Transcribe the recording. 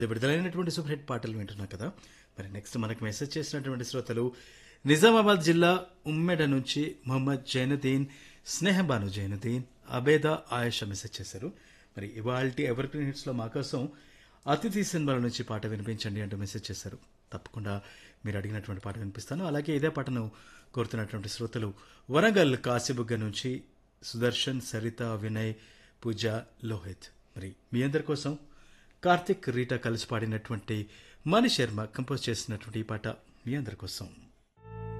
విడుదలైనటువంటి super hit పాటలు వింటున్నాం కదా మరి నెక్స్ట్ మనకు మెసేజ్ చేసినటువంటి శ్రోతలు నిజామాబాద్ జిల్లా ఉమ్మెడ నుంచి మొహమ్మద్ జైనుద్దీన్ స్నేహబాను జైనుద్దీన్ అబేదా ఆయేషా మెసేజ్ చేశారు మరి ఇవాల్టి ఎవర్ గ్రీన్ హిట్స్ లో మా కోసం అతిథి సినిమాల నుంచి పాట వినిపించండి అంటూ మెసేజ్ చేశారు తప్పకుండా మీరు అడిగినటువంటి పాట వినిపిస్తాను అలాగే ఇదే పాటను కోరుతున్నటువంటి శ్రోతలు వరంగల్ కాశీబుగ్గ నుంచి సుదర్శన్ సరిత వినయ్ పూజ లోహిత్ మరి మీ అందరి కోసం కార్తిక్ రీటా కలిసి పాడినటువంటి మణి శర్మ కంపోజ్ చేసినటువంటి ఈ పాట మీ అందరి కోసం